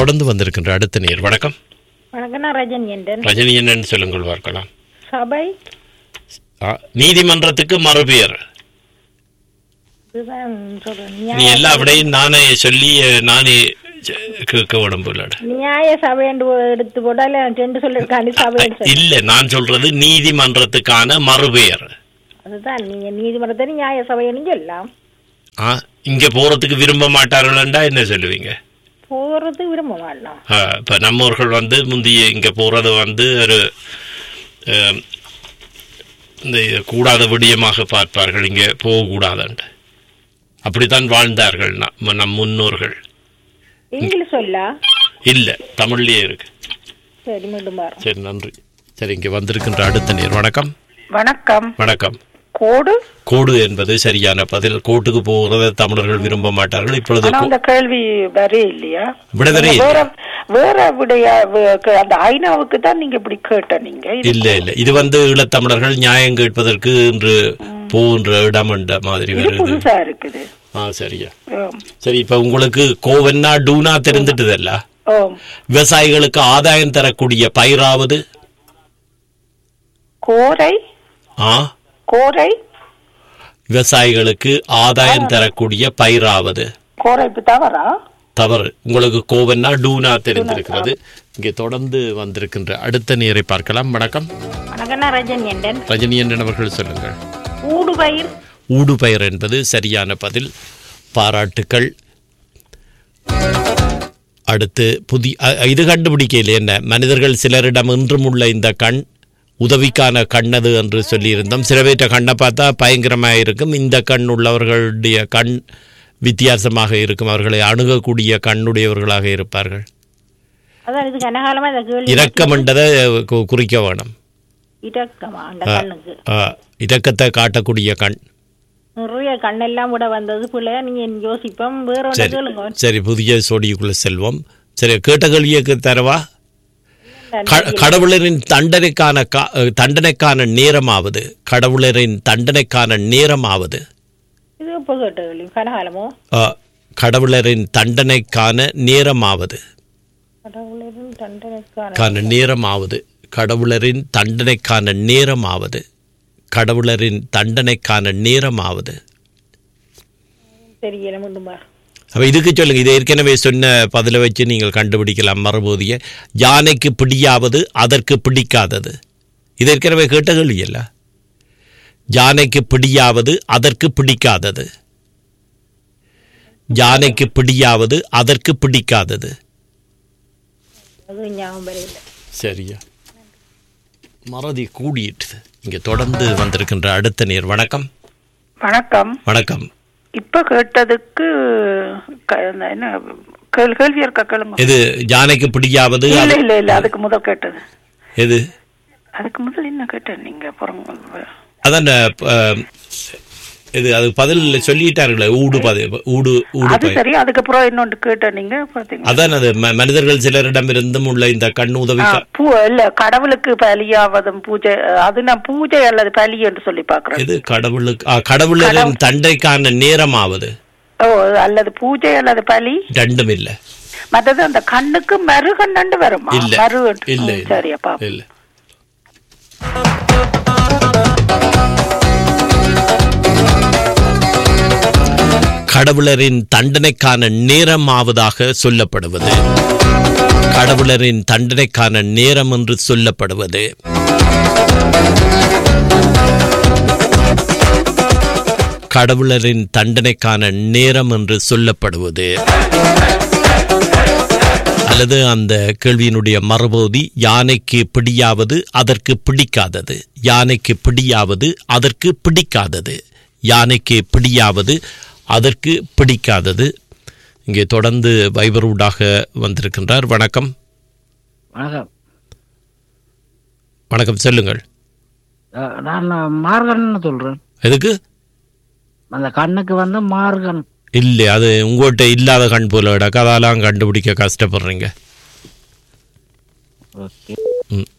தொடர்ந்து வந்திருக்கின்ற அடுத்த நேர் வணக்கம் வணக்கம் நான் ரஜன் என்றன் ரஜினி என்னன்னு சொல்லுங்கள் பார்க்கலாம் சபை ஆ, நீதிமன்றத்துக்கு மறுபெயர் இதுதான் சொல்றேன் நீ நியாய எல்லா விடையும் நானே சொல்லி அஹ், நானே செ- கேட்க உடம்புல நியாய சபை என்று எடுத்து போட்டால் ரெண்டு சொல்லிருக்காண்டி சபை இல்ல நான் சொல்றது நீதிமன்றத்துக்கான மறுபெயர் அதுதான் நீங்க நீதிமன்றத்தை நியாய சபைன்னு சொல்லலாம் ஆ, இங்க போறதுக்கு விரும்ப மாட்டார்கள்டா என்ன சொல்லுவீங்க போறது விரும்ப மாட்டோம் ஆ, இப்ப நம்மவர்கள் வந்து முந்தைய இங்க போறது வந்து ஒரு அஹ், இந்த கூடாத விடயமாக பார்ப்பார்கள் இங்க போகக்கூடாதுன்ட்டு அப்படித்தான் வாழ்ந்தார்கள் நம் நம் முன்னோர்கள் இங்கிலீஷ் சொல்லா இல்ல தமிழ்லயே இருக்கு சரி மீண்டும் பாரு சரி நன்றி சரி இங்க வந்திருக்கின்ற அடுத்த நேர் வணக்கம் வணக்கம் வணக்கம் கோடு கோடு என்பது சரியான பதில் கோட்டுக்கு போகிறத தமிழர்கள் விரும்ப மாட்டார்கள் இப்பொழுது ஆனா கோ- அந்த கேள்வி வரே இல்லையா விடுதலை வேற வேற விடையா வே- க- அந்த ஐநாவுக்கு தான் நீங்க இப்படி கேட்ட நீங்க இது- இல்ல இல்ல இது வந்து ஈழத்தமிழர்கள் நியாயம் கேட்பதற்கு இன்று போகின்ற இடம் என்ற மாதிரி இது வருது புதுசா இருக்குது ஆ சரியா ஆம். சரி இப்ப உங்களுக்கு கோவன்னா டூனா தெரிந்துட்டுதல்ல ஆம். விவசாயிகளுக்கு ஆதாயம் தரக்கூடிய பயிராவது கோரை ஆ கோரை விவசாயிகளுக்கு ஆதாயம் தரக்கூடிய பயிராவது கோரை இப்ப தவறா தவறு உங்களுக்கு கோவன்னா டூனா தெரிந்திருக்கிறது இங்கே தொடர்ந்து வந்திருக்கின்ற அடுத்த நேரை பார்க்கலாம் வணக்கம் வணக்கம் நான் ரஜன் என்றன் ரஜினி என்றன் அவர்கள் சொல்லுங்கள் ஊடுபயிர் ஊடுபயிர் என்பது சரியான பதில் பாராட்டுக்கள் அடுத்து புதிய அ- இது கண்டுபிடிக்கல என்ன மனிதர்கள் சிலரிடம் இன்றும் உள்ள இந்த கண் உதவிக்கான கண்ணது என்று சொல்லியிருந்தோம் சில பேர்ட்ட கண்ணை பார்த்தா பயங்கரமாக இருக்கும் இந்த கண் உள்ளவர்களுடைய கண் வித்தியாசமாக இருக்கும் அவர்களை அணுகக்கூடிய கண்ணுடையவர்களாக இருப்பார்கள் அதான் இது கனகாலமா இந்த கேள்வி இரக்கம் என்றதை கு- குறிக்க வேணும் இரக்கமா அந்த ஆ, கண்ணுக்கு ஆ, இரக்கத்தை காட்டக்கூடிய கண் நிறைய கண்ணெல்லாம் கூட வந்தது பிள்ளையா நீங்க யோசிப்போம் வேற ஒன்று சரி கேளுங்க சரி புதிய சோடிக்குள்ள செல்வம் சரி கேட்ட கேள்வியை தரவா க- கடவுளரின் தண்டனைக்கான கா- தண்டனைக்கான நேரமாவது கடவுளரின் தண்டனைக்கான நேரமாவது இது இப்போ கேட்ட கேள்வி கனகாலமோ ஆ, கடவுளரின் தண்டனைக்கான நேரமாவது கடவுளின் தண்டனைக்கான கான நேரமாவது கடவுளரின் தண்டனைக்கான நேரமாவது கடவுளரின் தண்டனைக்கான நேரமாவது தெரியல மீண்டும் பாரு அப்ப இதுக்கு சொல்லுங்க இது ஏற்கனவே சொன்ன பதிலை வச்சு நீங்கள் கண்டுபிடிக்கலாம் மறுபோதிய யானைக்கு பிடியாவது அதற்கு பிடிக்காதது இது ஏற்கனவே கேட்ட கேள்வி அல்ல யானைக்கு பிடியாவது அதற்கு பிடிக்காதது யானைக்கு பிடியாவது அதற்கு பிடிக்காதது அது ஞாபகம் வரையில சரியா மறதி கூடிட்டு இங்க தொடர்ந்து வந்திருக்கின்ற அடுத்த நேர் வணக்கம் வணக்கம் வணக்கம் இப்ப கேட்டதுக்கு க- இந்த என்ன கேள்- கேள்வி இருக்கா கேளுங்க இது யானைக்கு பிடியாவது இல்ல அது- இல்ல இல்ல அதுக்கு முதல் கேட்டது எது அதுக்கு முதல் என்ன கேட்டேன் நீங்க அப்புறம் அதான் அஹ், இது அது பதில் சொல்லிட்டார்களே ஊடு பதி ஊடு ஊடு அது பயிர் சரி அதுக்கப்புறம் இன்னொன்று கேட்டேன் நீங்க பாத்தீங்க அதான் அது ம- மனிதர்கள் சிலரிடமிருந்தும் உள்ள இந்த கண் உதவி ஆ, பூ இல்ல கடவுளுக்கு பலியாவதும் பூஜை அது நான் பூஜை அல்லது பலி என்று சொல்லி பாக்குறேன் இது கடவுளுக்கு ஆ, கடவுளரின் தண்டைக்கான நேரமாவது ஓ அல்லது பூஜை அல்லது பலி ரெண்டும் இல்ல மற்றது அந்த கண்ணுக்கு மறுகண்ணண்டு வருமா இல்ல மறு இல்ல ம், இல்ல. சரி அப்பா இல்ல கடவுளரின் தண்டனைக்கான நேரமாவதாக சொல்லப்படுவது கடவுளரின் தண்டனைக்கான நேரம் என்று சொல்லப்படுவது கடவுளரின் தண்டனைக்கான நேரம் என்று சொல்லப்படுவது அல்லது அந்த கேள்வியினுடைய மறுபகுதி யானைக்கு பிடியாவது அதற்கு பிடிக்காதது யானைக்கு பிடியாவது அதற்கு பிடிக்காதது யானைக்கு பிடியாவது அதற்கு பிடிக்காதது இங்கே தொடர்ந்து வைபரூடாக வந்திருக்கின்றார் வணக்கம் வணக்கம் வணக்கம் சொல்லுங்கள் அஹ் நான் மார்கன் சொல்றேன் எதுக்கு அந்த கண்ணுக்கு வந்து மார்கன் இல்லை அது உங்கள்கிட்ட இல்லாத கண் போல கிடக்கு அதெல்லாம் கண்டுபிடிக்க கஷ்டப்படுறீங்க ஓகே ம்